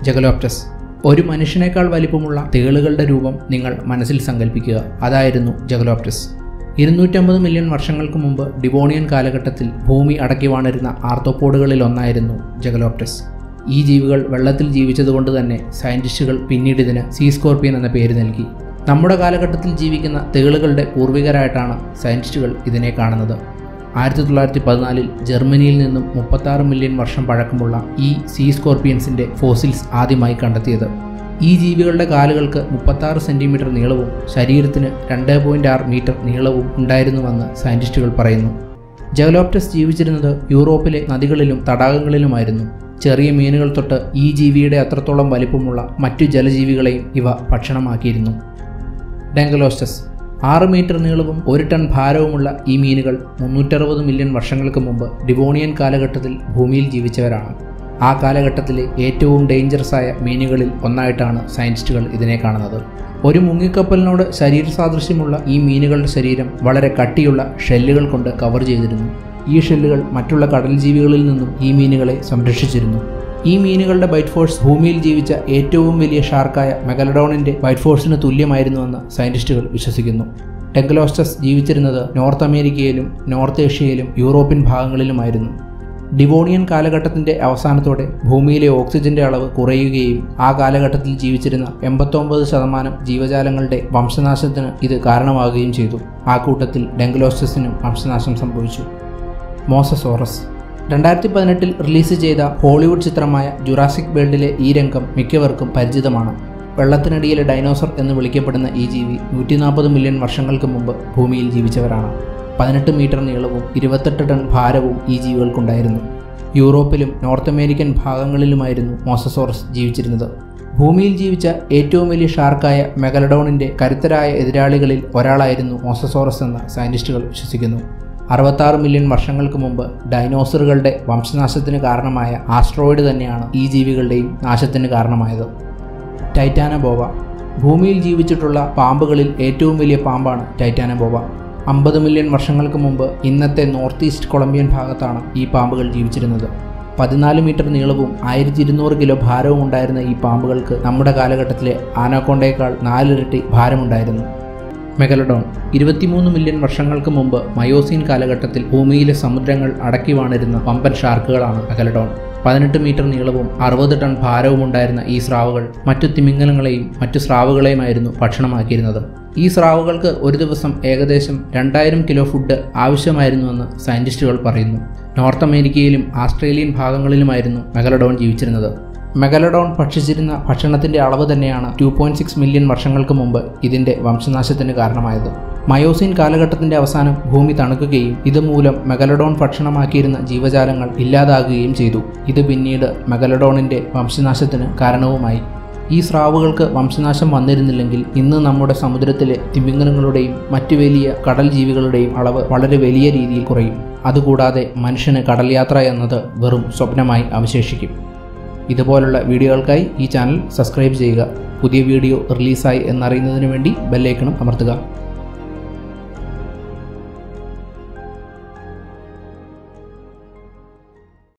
ജഗലോപ്റ്റസ് ഒരു മനുഷ്യനേക്കാൾ വലിപ്പമുള്ള തേളുകളുടെ രൂപം നിങ്ങൾ മനസ്സിൽ സങ്കല്പിക്കുക അതായിരുന്നു ജഗലോപ്റ്റസ് ഇരുന്നൂറ്റമ്പത് മില്യൺ വർഷങ്ങൾക്ക് മുമ്പ് ഡിവോണിയൻ കാലഘട്ടത്തിൽ ഭൂമി അടക്കി വാണിരുന്ന ആർത്തോപോഡുകളിൽ ഒന്നായിരുന്നു ജഗലോപ്റ്റസ് ഈ ജീവികൾ വെള്ളത്തിൽ ജീവിച്ചതുകൊണ്ട് തന്നെ സയൻറ്റിസ്റ്റുകൾ പിന്നീട് ഇതിന് സീ സ്കോർപ്പിയൻ എന്ന പേര് നൽകി നമ്മുടെ കാലഘട്ടത്തിൽ ജീവിക്കുന്ന തേളുകളുടെ പൂർവികരായിട്ടാണ് സയൻറ്റിസ്റ്റുകൾ ഇതിനെ കാണുന്നത് ആയിരത്തി തൊള്ളായിരത്തി പതിനാലിൽ ജർമ്മനിയിൽ നിന്നും മുപ്പത്താറ് മില്യൺ വർഷം പഴക്കമുള്ള ഈ സീ സ്കോർപ്പിയൻസിൻ്റെ ഫോസിൽസ് ആദ്യമായി കണ്ടെത്തിയത് ഈ ജീവികളുടെ കാലുകൾക്ക് മുപ്പത്താറ് സെൻറ്റിമീറ്റർ നീളവും ശരീരത്തിന് രണ്ട് പോയിൻറ്റ് ആറ് മീറ്റർ നീളവും ഉണ്ടായിരുന്നുവെന്ന് സയൻറ്റിസ്റ്റുകൾ പറയുന്നു ജഗലോപ്റ്റസ് ജീവിച്ചിരുന്നത് യൂറോപ്പിലെ നദികളിലും തടാകങ്ങളിലുമായിരുന്നു ചെറിയ മീനുകൾ തൊട്ട് ഈ ജീവിയുടെ അത്രത്തോളം വലിപ്പമുള്ള മറ്റു ജലജീവികളെയും ഇവ ഭക്ഷണമാക്കിയിരുന്നു ഡെങ്കലോസ്റ്റസ് ആറ് മീറ്റർ നീളവും ഒരു ടൺ ഭാരവുമുള്ള ഈ മീനുകൾ മുന്നൂറ്ററുപത് മില്യൺ വർഷങ്ങൾക്ക് മുമ്പ് ഡിവോണിയൻ കാലഘട്ടത്തിൽ ഭൂമിയിൽ ജീവിച്ചവരാണ് ആ കാലഘട്ടത്തിലെ ഏറ്റവും ഡേഞ്ചറസ് ആയ മീനുകളിൽ ഒന്നായിട്ടാണ് സയൻറ്റിസ്റ്റുകൾ ഇതിനെ കാണുന്നത് ഒരു മുങ്ങിക്കപ്പലിനോട് ശരീര സാദൃശ്യമുള്ള ഈ മീനുകളുടെ ശരീരം വളരെ കട്ടിയുള്ള ഷെല്ലുകൾ കൊണ്ട് കവർ ചെയ്തിരുന്നു ഈ ഷെല്ലുകൾ മറ്റുള്ള കടൽ ജീവികളിൽ നിന്നും ഈ മീനുകളെ സംരക്ഷിച്ചിരുന്നു ഈ മീനുകളുടെ ബൈറ്റ് ഫോഴ്സ് ഭൂമിയിൽ ജീവിച്ച ഏറ്റവും വലിയ ഷാർക്കായ മെഗലഡോണിന്റെ ബൈറ്റ് ഫോഴ്സിന് തുല്യമായിരുന്നുവെന്ന് സയന്റിസ്റ്റുകൾ വിശ്വസിക്കുന്നു ടെഗ്ലോസ്റ്റസ് ജീവിച്ചിരുന്നത് നോർത്ത് അമേരിക്കയിലും നോർത്ത് ഏഷ്യയിലും യൂറോപ്യൻ ഭാഗങ്ങളിലുമായിരുന്നു ഡിവോണിയൻ കാലഘട്ടത്തിന്റെ അവസാനത്തോടെ ഭൂമിയിലെ ഓക്സിജന്റെ അളവ് കുറയുകയും ആ കാലഘട്ടത്തിൽ ജീവിച്ചിരുന്ന എൺപത്തൊമ്പത് ശതമാനം ജീവജാലങ്ങളുടെ വംശനാശത്തിന് ഇത് കാരണമാവുകയും ചെയ്തു ആ കൂട്ടത്തിൽ ഡെങ്കലോസ്റ്റസിനും വംശനാശം സംഭവിച്ചു മോസസോറസ് രണ്ടായിരത്തി പതിനെട്ടിൽ റിലീസ് ചെയ്ത ഹോളിവുഡ് ചിത്രമായ ജുറാസിക് വേൾഡിലെ ഈ രംഗം മിക്കവർക്കും പരിചിതമാണ് വെള്ളത്തിനടിയിലെ ഡൈനോസർ എന്ന് വിളിക്കപ്പെടുന്ന ഈ ജീവി നൂറ്റി നാൽപ്പത് മില്യൺ വർഷങ്ങൾക്ക് മുമ്പ് ഭൂമിയിൽ ജീവിച്ചവരാണ് പതിനെട്ട് മീറ്റർ നീളവും ഇരുപത്തെട്ട് ടൺ ഭാരവും ഈ ജീവികൾക്കുണ്ടായിരുന്നു യൂറോപ്പിലും നോർത്ത് അമേരിക്കൻ ഭാഗങ്ങളിലുമായിരുന്നു മോസസോറസ് ജീവിച്ചിരുന്നത് ഭൂമിയിൽ ജീവിച്ച ഏറ്റവും വലിയ ഷാർക്കായ മെഗലഡോണിൻ്റെ കരുത്തരായ എതിരാളികളിൽ ഒരാളായിരുന്നു മോസസോറസ് എന്ന് സയൻറ്റിസ്റ്റുകൾ വിശ്വസിക്കുന്നു അറുപത്താറ് മില്യൺ വർഷങ്ങൾക്ക് മുമ്പ് ഡൈനോസറുകളുടെ വംശനാശത്തിന് കാരണമായ ആസ്ട്രോയിഡ് തന്നെയാണ് ഈ ജീവികളുടെയും നാശത്തിന് കാരണമായത് ടൈറ്റാനബോവ ഭൂമിയിൽ ജീവിച്ചിട്ടുള്ള പാമ്പുകളിൽ ഏറ്റവും വലിയ പാമ്പാണ് ടൈറ്റാനബോവ അമ്പത് മില്യൺ വർഷങ്ങൾക്ക് മുമ്പ് ഇന്നത്തെ നോർത്ത് ഈസ്റ്റ് കൊളംബിയൻ ഭാഗത്താണ് ഈ പാമ്പുകൾ ജീവിച്ചിരുന്നത് പതിനാല് മീറ്റർ നീളവും ആയിരത്തി ഇരുന്നൂറ് കിലോ ഭാരവും ഉണ്ടായിരുന്ന ഈ പാമ്പുകൾക്ക് നമ്മുടെ കാലഘട്ടത്തിലെ ആനാക്കോണ്ടയേക്കാൾ നാലിരട്ടി ഭാരമുണ്ടായിരുന്നു മെഗലഡോൺ ഇരുപത്തിമൂന്ന് മില്യൺ വർഷങ്ങൾക്ക് മുമ്പ് മയോസീൻ കാലഘട്ടത്തിൽ ഭൂമിയിലെ സമുദ്രങ്ങൾ അടക്കി വാണിരുന്ന വമ്പൻ ഷാർക്കുകളാണ് മെഗലഡോൺ പതിനെട്ട് മീറ്റർ നീളവും അറുപത് ടൺ ഭാരവും ഉണ്ടായിരുന്ന ഈ സ്രാവുകൾ മറ്റു തിമിംഗലങ്ങളെയും മറ്റു സ്രാവുകളെയുമായിരുന്നു ഭക്ഷണമാക്കിയിരുന്നത് ഈ സ്രാവുകൾക്ക് ഒരു ദിവസം ഏകദേശം രണ്ടായിരം കിലോ ഫുഡ് ആവശ്യമായിരുന്നുവെന്ന് സയൻറ്റിസ്റ്റുകൾ പറയുന്നു നോർത്ത് അമേരിക്കയിലും ആസ്ട്രേലിയൻ ഭാഗങ്ങളിലുമായിരുന്നു മെഗലഡോൺ ജീവിച്ചിരുന്നത് മെഗലഡോൺ ഭക്ഷിച്ചിരുന്ന ഭക്ഷണത്തിന്റെ അളവ് തന്നെയാണ് ടു പോയിന്റ് സിക്സ് മില്യൺ വർഷങ്ങൾക്ക് മുമ്പ് ഇതിന്റെ വംശനാശത്തിന് കാരണമായത് മയോസിൻ കാലഘട്ടത്തിന്റെ അവസാനം ഭൂമി തണുക്കുകയും ഇതുമൂലം മെഗലഡോൺ ഭക്ഷണമാക്കിയിരുന്ന ജീവജാലങ്ങൾ ഇല്ലാതാകുകയും ചെയ്തു ഇത് പിന്നീട് മെഗലഡോണിന്റെ വംശനാശത്തിന് കാരണവുമായി ഈ സ്രാവുകൾക്ക് വംശനാശം വന്നിരുന്നില്ലെങ്കിൽ ഇന്ന് നമ്മുടെ സമുദ്രത്തിലെ തിമിംഗലങ്ങളുടെയും മറ്റു വലിയ കടൽ ജീവികളുടെയും അളവ് വളരെ വലിയ രീതിയിൽ കുറയും അതുകൂടാതെ മനുഷ്യന് കടൽ യാത്ര എന്നത് വെറും സ്വപ്നമായി അവശേഷിക്കും ഇതുപോലുള്ള വീഡിയോകൾക്കായി ഈ ചാനൽ സബ്സ്ക്രൈബ് ചെയ്യുക പുതിയ വീഡിയോ റിലീസായി എന്നറിയുന്നതിന് വേണ്ടി ബെല്ലൈക്കണും അമർത്തുക